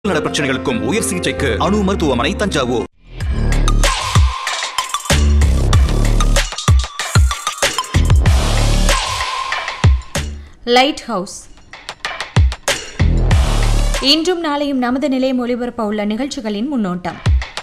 நல பிரச்சனைகளுக்கும் உயர் சிகிச்சைக்கு அணு மருத்துவமனை தஞ்சாவூர் லைட் ஹவுஸ் இன்றும் நாளையும் நமது நிலையம் ஒளிபரப்ப உள்ள நிகழ்ச்சிகளின் முன்னோட்டம்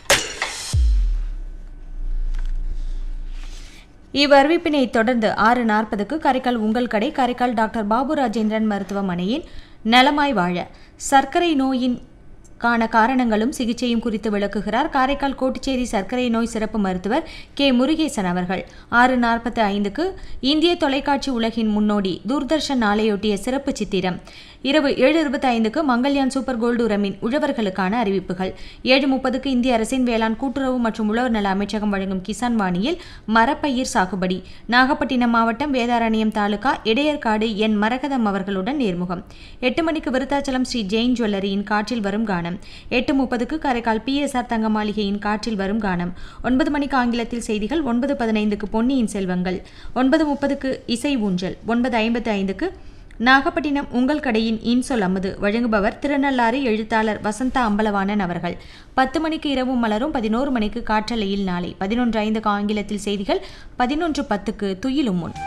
இவ்வறிவிப்பினை தொடர்ந்து ஆறு நாற்பதுக்கு காரைக்கால் உங்கள் கடை காரைக்கால் டாக்டர் பாபு ராஜேந்திரன் மருத்துவமனையின் நலமாய் வாழ சர்க்கரை நோயின் கான காரணங்களும் சிகிச்சையும் குறித்து விளக்குகிறார் காரைக்கால் கோட்டுச்சேரி சர்க்கரை நோய் சிறப்பு மருத்துவர் கே முருகேசன் அவர்கள் ஆறு நாற்பத்தி ஐந்துக்கு இந்திய தொலைக்காட்சி உலகின் முன்னோடி தூர்தர்ஷன் நாளையொட்டிய சிறப்பு சித்திரம் இரவு ஏழு இருபத்தி ஐந்துக்கு மங்கள்யான் சூப்பர் கோல்டு உரமின் உழவர்களுக்கான அறிவிப்புகள் ஏழு முப்பதுக்கு இந்திய அரசின் வேளாண் கூட்டுறவு மற்றும் உழவர் நல அமைச்சகம் வழங்கும் கிசான் வாணியில் மரப்பயிர் சாகுபடி நாகப்பட்டினம் மாவட்டம் வேதாரண்யம் தாலுகா இடையர்காடு என் மரகதம் அவர்களுடன் நேர்முகம் எட்டு மணிக்கு விருத்தாச்சலம் ஸ்ரீ ஜெயின் ஜுவல்லரியின் காற்றில் வரும் கானம் எட்டு முப்பதுக்கு காரைக்கால் பிஎஸ்ஆர் தங்க மாளிகையின் காற்றில் வரும் கானம் ஒன்பது மணிக்கு ஆங்கிலத்தில் செய்திகள் ஒன்பது பதினைந்துக்கு பொன்னியின் செல்வங்கள் ஒன்பது முப்பதுக்கு இசை ஊஞ்சல் ஒன்பது ஐம்பத்து ஐந்துக்கு நாகப்பட்டினம் உங்கள் கடையின் இன்சொல் அமுது வழங்குபவர் திருநள்ளாறு எழுத்தாளர் வசந்தா அம்பலவாணன் அவர்கள் பத்து மணிக்கு இரவும் மலரும் பதினோரு மணிக்கு காற்றலையில் நாளை பதினொன்று ஐந்துக்கு ஆங்கிலத்தில் செய்திகள் பதினொன்று பத்துக்கு துயிலும் முன்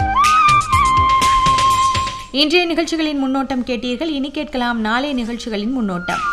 இன்றைய நிகழ்ச்சிகளின் முன்னோட்டம் கேட்டீர்கள் இனி கேட்கலாம் நாளைய நிகழ்ச்சிகளின் முன்னோட்டம்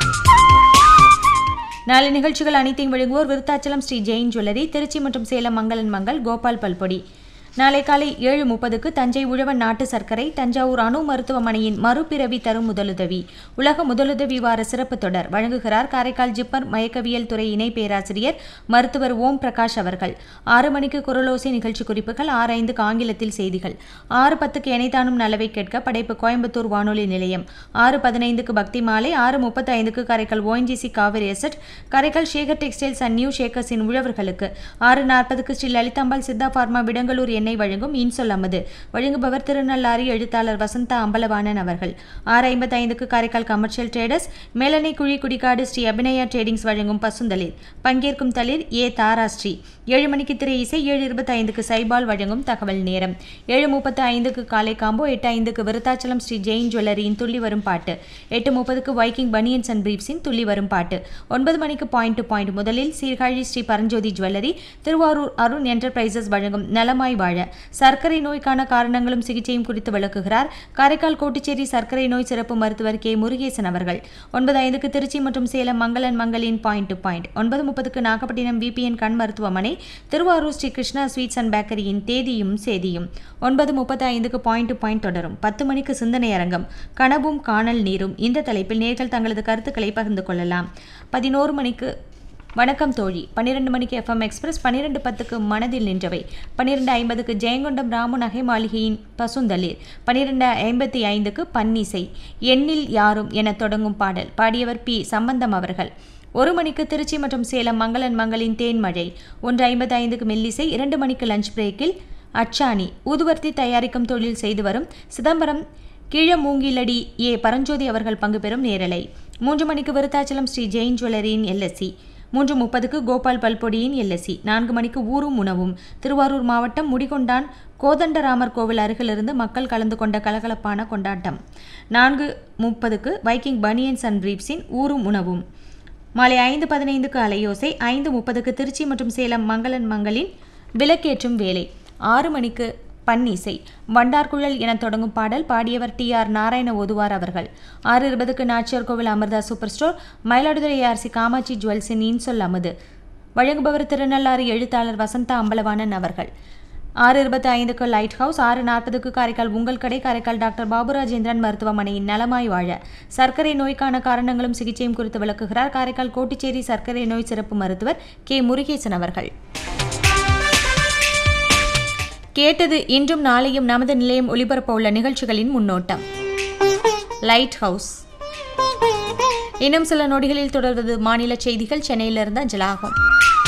நாளை நிகழ்ச்சிகள் அனைத்தையும் வழங்குவோர் விருத்தாச்சலம் ஸ்ரீ ஜெயின் ஜுவல்லரி திருச்சி மற்றும் சேலம் மங்களன் மங்கள் கோபால் பல்பொடி நாளை காலை ஏழு முப்பதுக்கு தஞ்சை உழவன் நாட்டு சர்க்கரை தஞ்சாவூர் அணு மருத்துவமனையின் மறுபிறவி தரும் முதலுதவி உலக முதலுதவி வார சிறப்பு தொடர் வழங்குகிறார் காரைக்கால் ஜிப்பர் மயக்கவியல் துறை இணை பேராசிரியர் மருத்துவர் ஓம் பிரகாஷ் அவர்கள் ஆறு மணிக்கு குரலோசை நிகழ்ச்சி குறிப்புகள் ஆறு ஐந்துக்கு ஆங்கிலத்தில் செய்திகள் ஆறு பத்துக்கு இணைத்தானும் நலவை கேட்க படைப்பு கோயம்புத்தூர் வானொலி நிலையம் ஆறு பதினைந்துக்கு பக்தி மாலை ஆறு முப்பத்தி ஐந்துக்கு Karaikal ONGC Cauvery asset Karaikal Sekar textiles and new ஷேக்கர்ஸின் உழவர்களுக்கு ஆறு நாற்பதுக்கு ஸ்ரீ லலிதாம்பாள் சித்தா பார்மா விடங்கலூர் எண்ணெய் வழங்கும் இன்சொல் அமது வழங்குபவர் திருநள்ளாரி எழுத்தாளர் வசந்தா அம்பலவாணன் அவர்கள் ஆறு ஐம்பத்தி ஐந்துக்கு காரைக்கால் கமர்ஷியல் ட்ரேடர்ஸ் மேலனை குழி குடிக்காடு ஸ்ரீ அபிநயா ட்ரேடிங்ஸ் வழங்கும் பசுந்தளிர் பங்கேற்கும் தளிர் ஏ தாரா ஸ்ரீ ஏழு மணிக்கு திரை இசை ஏழு இருபத்தி ஐந்துக்கு சைபால் வழங்கும் தகவல் நேரம் ஏழு முப்பத்தி ஐந்துக்கு காலை காம்போ எட்டு ஐந்துக்கு விருத்தாச்சலம் ஸ்ரீ ஜெயின் ஜுவல்லரியின் துள்ளி வரும் பாட்டு எட்டு முப்பதுக்கு வைக்கிங் பனியன்ஸ் அண்ட் பிரீப்ஸின் துள்ளி வரும் பாட்டு ஒன்பது மணிக்கு பாயிண்ட் டு பாயிண்ட் முதலில் சீர்காழி ஸ்ரீ பரஞ்சோதி ஜுவல்லரி திருவாரூர் அருண் என்டர்பிரைசஸ் வழங்கும் நலமாய் வாழ சர்க்கரை நோய்க்கான காரணங்களும் சிகிச்சையும் குறித்து விளக்குகிறார் காரைக்கால் கோட்டுச்சேரி சர்க்கரை நோய் சிறப்பு மருத்துவர் கே முருகேசன் அவர்கள் ஒன்பது ஐந்துக்கு திருச்சி மற்றும் சேலம் மங்களன் மங்களின் பாயிண்ட் டு பாயிண்ட் ஒன்பது முப்பதுக்கு நாகப்பட்டினம் விபிஎன் கண் மருத்துவமனை திருவாரூர் ஸ்ரீ கிருஷ்ணா ஸ்வீட்ஸ் அண்ட் பேக்கரியின் தேதியும் சேதியும் ஒன்பது முப்பத்தி ஐந்துக்கு பாயிண்ட் டு பாயிண்ட் தொடரும் பத்து மணிக்கு சிந்தனை அரங்கம் கனவும் காணல் நீரும் இந்த தலைப்பில் நேர்கள் தங்களது கருத்துக்களை பகிர்ந்து கொள்ளலாம் பதினோரு மணிக்கு வணக்கம் தோழி பன்னிரெண்டு மணிக்கு எஃப்எம் எக்ஸ்பிரஸ் பன்னிரெண்டு பத்துக்கு மனதில் நின்றவை பன்னிரெண்டு ஐம்பதுக்கு ஜெயங்கொண்டம் ராமு நகை மாளிகையின் பசுந்தளிர் பன்னிரெண்டு ஐம்பத்தி ஐந்துக்கு பன்னிசை எண்ணில் யாரும் என தொடங்கும் பாடல் பாடியவர் பி சம்பந்தம் அவர்கள் ஒரு மணிக்கு திருச்சி மற்றும் சேலம் மங்களன் மங்களின் தேன்மழை ஒன்று ஐம்பத்தி ஐந்துக்கு மெல்லிசை இரண்டு மணிக்கு லஞ்ச் பிரேக்கில் அச்சாணி ஊதுவர்த்தி தயாரிக்கும் தொழில் செய்து வரும் சிதம்பரம் கீழமூங்கிலடி ஏ பரஞ்சோதி அவர்கள் பங்கு பெறும் நேரலை மூன்று மணிக்கு விருத்தாச்சலம் ஸ்ரீ ஜெயின் ஜுவல்லரியின் எல்எஸ்சி மூன்று முப்பதுக்கு கோபால் பல்பொடியின் எல்எஸ்சி நான்கு மணிக்கு ஊரும் உணவும் திருவாரூர் மாவட்டம் முடிகொண்டான் கோதண்டராமர் கோவில் அருகிலிருந்து மக்கள் கலந்து கொண்ட கலகலப்பான கொண்டாட்டம் நான்கு முப்பதுக்கு வைக்கிங் பனியன்ஸ் அண்ட் பிரீப்ஸின் ஊரும் உணவும் மாலை ஐந்து பதினைந்துக்கு அலையோசை ஐந்து முப்பதுக்கு திருச்சி மற்றும் சேலம் மங்களன் மங்களின் விளக்கேற்றும் வேலை ஆறு மணிக்கு பன்னிசை வண்டார்குழல் என தொடங்கும் பாடல் பாடியவர் டி ஆர் நாராயண ஓதுவார் அவர்கள் ஆறு இருபதுக்கு Nachiyar Kovil Amirtha super store Mayiladuthurai RC Kamatchi ஜுவல்ஸின் இன்சொல் அமுது வழங்குபவர் திருநள்ளாறு எழுத்தாளர் வசந்தா அம்பலவாணன் அவர்கள் ஆறு இருபத்தி ஐந்துக்கு லைட் ஹவுஸ் ஆறு நாற்பதுக்கு காரைக்கால் உங்கள் கடை காரைக்கால் டாக்டர் பாபுராஜேந்திரன் மருத்துவமனையின் நலமாய் வாழ சர்க்கரை நோய்க்கான காரணங்களும் சிகிச்சையும் குறித்து விளக்குகிறார் காரைக்கால் கோட்டுச்சேரி சர்க்கரை நோய் சிறப்பு மருத்துவர் கே முருகேசன் அவர்கள் கேட்டது இன்றும் நாளையும் நமது நிலையம் ஒளிபரப்ப உள்ள நிகழ்ச்சிகளின் முன்னோட்டம் லைட் ஹவுஸ் இன்னும் சில நொடிகளில் தொடர்வது மாநில செய்திகள் சென்னையிலிருந்து அஞ்சலாகும்